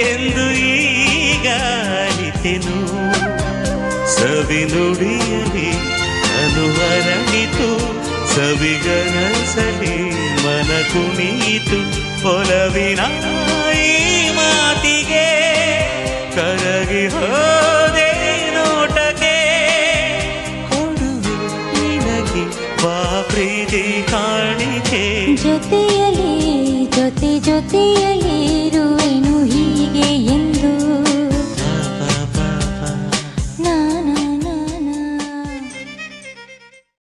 ಎಂದು ಈಗ ಅರಿತೆನು ಸವಿ ನುಡಿಯಲಿ ಅನುವರಣಿತು ಸವಿಗನಸಲಿ ಮನ ಕುಣಿಯಿತು ಒಲವಿನ ಈ ಮಾತಿಗೆ ಕರಗಿ ಹೋದೆ ನೋಟಕ್ಕೆ ಕೊಡುವೆ ನಿನಗೆ ಬಾ ಪ್ರೀತಿ ಕಾಣಿಕೆ ಜೊತೆಯಲಿ ಜೊತೆ ಜೊತೆಯಲಿ